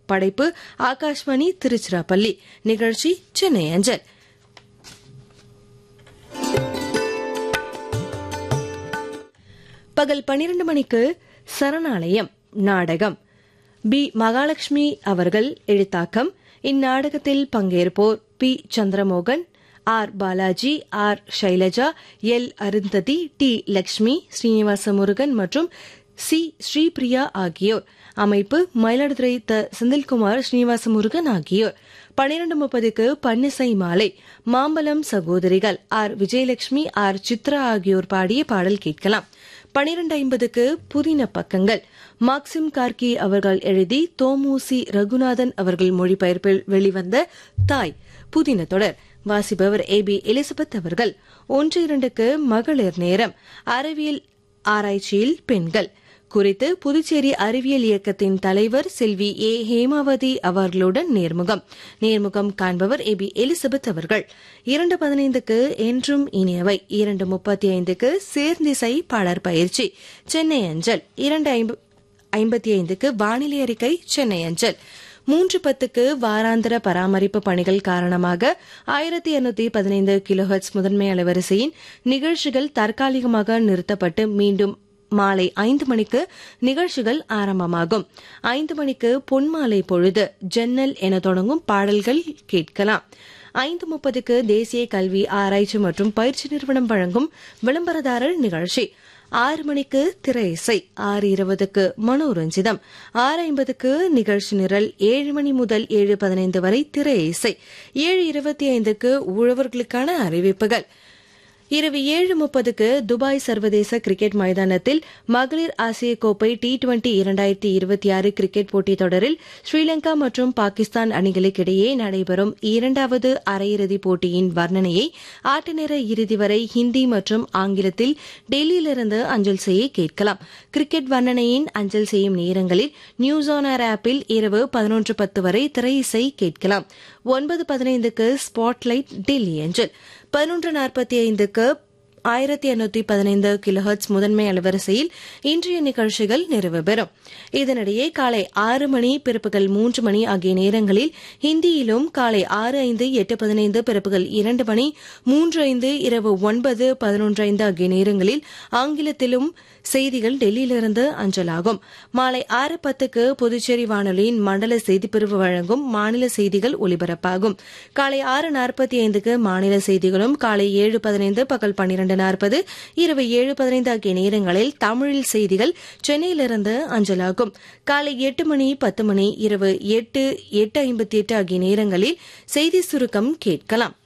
படைப்பு ஆகாஷ்வாணி திருச்சிராப்பள்ளி நிகழ்ச்சி சென்னை அஞ்சல் பகல் பனிரண்டு மணிக்கு சரணாலயம் நாடகம் பி மகாலட்சுமி அவர்கள் எழுத்தாக்கம் இந்நாடகத்தில் பங்கேற்போர் P Chandramohan R Balaji R Shailaja L Arundhati T Lakshmi Srinivasa Murugan மற்றும் சி ஸ்ரீபிரியா ஆகியோர் அமைப்பு மயிலாடுதுறை த செந்தில்குமார் ஸ்ரீனிவாச முருகன் ஆகியோர் பனிரண்டு முப்பதுக்கு பன்னிசை மாலை மாம்பலம் சகோதரிகள் ஆர் விஜயலட்சுமி ஆர் சித்ரா ஆகியோர் பாடிய பாடல் கேட்கலாம் பனிரண்டு ஐம்பதுக்கு புதின பக்கங்கள் மார்க்சிம் கார்கி அவர்கள் எழுதி தோமூசி ரகுநாதன் அவர்கள் மொழிபெயர்ப்பில் வெளிவந்த தாய் புதின தொடர் வாசிப்பவர் ஏ பி எலிசபெத் அவர்கள் ஒன்று இரண்டுக்கு மகளிர் நேரம் அறிவியல் ஆராய்ச்சியில் பெண்கள் குறித்து புதுச்சேரி அறிவியல் இயக்கத்தின் தலைவர் செல்வி ஏ ஹேமாவதி அவர்களுடன் நேர்முகம் நேர்முகம் காண்பவர் ஏ பி எலிசபெத் அவர்கள் இரண்டு பதினைந்துக்கு என்றும் இனியவை இரண்டு முப்பத்தி ஐந்துக்கு சேர்ந்திசை பாடற் பயிற்சி சென்னை அஞ்சல் இரண்டு ஐம்பத்தி ஐந்துக்கு வானிலை அறிக்கை சென்னை அஞ்சல் மூன்று பத்துக்கு வாராந்திர பராமரிப்பு பணிகள் காரணமாக ஆயிரத்தி இருநூத்தி பதினைந்து கிலோஹெட்ஸ் முதன்மை அலைவரிசையின் நிகழ்ச்சிகள் தற்காலிகமாக நிறுத்தப்பட்டு மீண்டும் மாலை ஐந்து மணிக்கு நிகழ்ச்சிகள் ஆரம்பமாகும் ஐந்து மணிக்கு பொன்மாலை பொழுது ஜன்னல் என தொடங்கும் பாடல்கள் கேட்கலாம் ஐந்து முப்பதுக்கு தேசிய கல்வி ஆராய்ச்சி மற்றும் பயிற்சி நிறுவனம் வழங்கும் விளம்பரதாரர் நிகழ்ச்சி ஆறு மணிக்கு திரை இசை ஆறு இருபதுக்கு மனோரஞ்சிதம் ஆறு ஐம்பதுக்கு நிகழ்ச்சி நிரல் ஏழு மணி முதல் ஏழு பதினைந்து வரை திரை இசை ஏழு இருபத்தி ஐந்துக்கு உழவர்களுக்கான அறிவிப்புகள் இரவு ஏழு முப்பதுக்கு துபாய் சர்வதேச கிரிக்கெட் மைதானத்தில் மகளிர் ஆசிய கோப்பை டி டுவெண்டி இரண்டாயிரத்தி இருபத்தி ஆறு கிரிக்கெட் போட்டித் தொடரில் ஸ்ரீலங்கா மற்றும் பாகிஸ்தான் அணிகளுக்கிடையே நடைபெறும் இரண்டாவது அரையிறுதிப் போட்டியின் வர்ணனையை ஆட்ட நேர இறுதி வரை ஹிந்தி மற்றும் ஆங்கிலத்தில் டெல்லியிலிருந்து அஞ்சல் செய்ய கேட்கலாம் கிரிக்கெட் வர்ணனையின் அஞ்சல் செய்யும் நேரங்களில் நியூஸ் ஆன் ஏர் ஆப்பில் இரவு பதினொன்று பத்து வரை திரை இசை கேட்கலாம் ஒன்பது பதினைந்துக்கு ஸ்பாட்லைட் டெல்லி அஞ்சல் பதினொன்று நாற்பத்தி ஐந்துக்கு ஆயிரத்தி எண்ணூத்தி பதினைந்து கிலோஹர்ட்ஸ் முதன்மை அலைவரிசையில் இன்றைய நிகழ்ச்சிகள் நிறைவு பெறும் இதனிடையே காலை ஆறு மணி பிறப்புகள் மூன்று மணி ஆகிய நேரங்களில் ஹிந்தியிலும் காலை ஆறு ஐந்து எட்டு பதினைந்து பிறப்புகள் இரண்டு மணி மூன்று ஐந்து இரவு ஒன்பது பதினொன்று ஐந்து ஆகிய நேரங்களில் ஆங்கிலத்திலும் செய்திகள் டெல்லியிலிருந்து அஞ்சலாகும் மாலை ஆறு பத்துக்கு புதுச்சேரி வானொலியின் மண்டல செய்திப்பிரிவு வழங்கும் மாநில செய்திகள் ஒலிபரப்பாகும் காலை ஆறு நாற்பத்தி ஐந்துக்கு மாநில செய்திகளும் காலை ஏழு பதினைந்து பகல் பன்னிரண்டு நாற்பது இரவு ஏழு பதினைந்து ஆகிய நேரங்களில் தமிழில் செய்திகள் சென்னையிலிருந்து அஞ்சலாகும் காலை எட்டு மணி பத்து மணி இரவு எட்டு எட்டு ஐம்பத்தி எட்டு ஆகிய நேரங்களில் செய்தி சுருக்கம் கேட்கலாம்